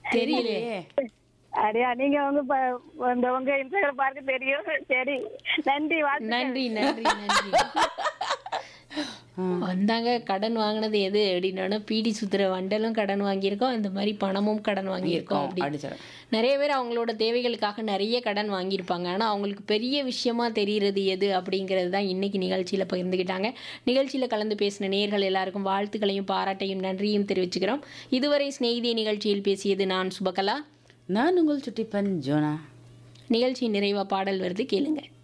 தெரியலையே அடியா நீங்க உங்க ப- இந்த உங்க இன்ஸ்டாகிராம் பார்க்க தெரியும் சரி நன்றி வாழ்த்து நன்றி நன்றி நன்றி வந்தாங்க கடன் வாங்கினது எது அப்படின்னா பீடி சுத்துற வண்டலும் கடன் வாங்கியிருக்கோம் இந்த மாதிரி பணமும் கடன் வாங்கியிருக்கோம் அப்படி அடிச்சிடும் நிறைய பேர் அவங்களோட தேவைகளுக்காக நிறைய கடன் வாங்கியிருப்பாங்க ஆனால் அவங்களுக்கு பெரிய விஷயமா தெரிகிறது எது அப்படிங்கிறது தான் இன்னைக்கு நிகழ்ச்சியில் பகிர்ந்துக்கிட்டாங்க நிகழ்ச்சியில் கலந்து பேசின நேர்கள் எல்லாருக்கும் வாழ்த்துக்களையும் பாராட்டையும் நன்றியும் தெரிவிச்சுக்கிறோம் இதுவரை சிநேகிதி நிகழ்ச்சியில் பேசியது நான் சுபகலா நான் உங்கள் சுட்டிப்பன் ஜோனா நிகழ்ச்சி நிறைவா பாடல் வருது கேளுங்க